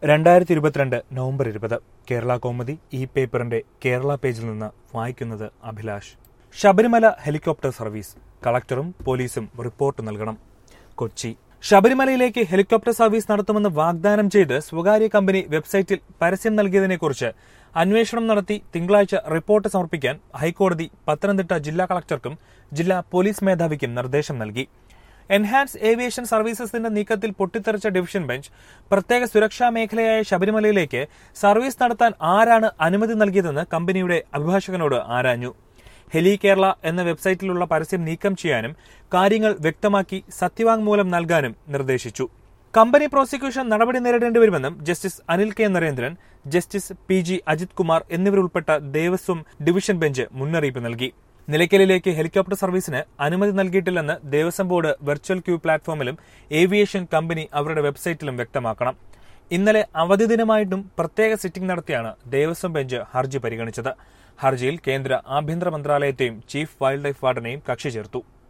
രണ്ടായിരത്തി ഇരുപത്തിരണ്ട് നവംബർ ഇരുപത് കേരള കോമതി ഇ പേപ്പറിന്റെ കേരള പേജിൽ നിന്ന് വായിക്കുന്നത് അഭിലാഷ് ശബരിമല ഹെലികോപ്റ്റർ സർവീസ് കളക്ടറും പോലീസും റിപ്പോർട്ട് നൽകണം കൊച്ചി ശബരിമലയിലേക്ക് ഹെലികോപ്റ്റർ സർവീസ് നടത്തുമെന്ന് വാഗ്ദാനം ചെയ്ത് സ്വകാര്യ കമ്പനി വെബ്സൈറ്റിൽ പരസ്യം നൽകിയതിനെക്കുറിച്ച് അന്വേഷണം നടത്തി തിങ്കളാഴ്ച റിപ്പോർട്ട് സമർപ്പിക്കാൻ ഹൈക്കോടതി പത്തനംതിട്ട ജില്ലാ കളക്ടർക്കും ജില്ലാ പോലീസ് മേധാവിക്കും നിർദ്ദേശം നൽകി എൻഹാൻസ് ഏവിയേഷൻ സർവീസസിന്റെ നീക്കത്തിൽ പൊട്ടിത്തെറിച്ച ഡിവിഷൻ ബെഞ്ച് പ്രത്യേക സുരക്ഷാ മേഖലയായ ശബരിമലയിലേക്ക് സർവീസ് നടത്താൻ ആരാണ് അനുമതി നൽകിയതെന്ന് കമ്പനിയുടെ അഭിഭാഷകനോട് ആരാഞ്ഞു ഹെലി കേരള എന്ന വെബ്സൈറ്റിലുള്ള പരസ്യം നീക്കം ചെയ്യാനും കാര്യങ്ങൾ വ്യക്തമാക്കി സത്യവാങ്മൂലം നൽകാനും നിർദ്ദേശിച്ചു കമ്പനി പ്രോസിക്യൂഷൻ നടപടി നേരിടേണ്ടി വരുമെന്നും justice Anil K Narendran justice P G Ajith Kumar എന്നിവരുൾപ്പെട്ട ദേവസ്വം ഡിവിഷൻ ബെഞ്ച് മുന്നറിയിപ്പ് നൽകി നിലയ്ക്കലിലേക്ക് ഹെലികോപ്റ്റർ സർവീസിന് അനുമതി നൽകിയിട്ടില്ലെന്ന് ദേവസ്വം ബോർഡ് വെർച്വൽ ക്യൂ പ്ലാറ്റ്ഫോമിലും ഏവിയേഷൻ കമ്പനി അവരുടെ വെബ്സൈറ്റിലും വ്യക്തമാക്കണം ഇന്നലെ അവധി ദിനമായിട്ടും പ്രത്യേക സിറ്റിംഗ് നടത്തിയാണ് ദേവസ്വം ബെഞ്ച് ഹർജി പരിഗണിച്ചത് ഹർജിയിൽ കേന്ദ്ര ആഭ്യന്തര മന്ത്രാലയത്തെയും ചീഫ് വൈൽഡ് ലൈഫ് വാർഡനെയും കക്ഷി ചേർത്തു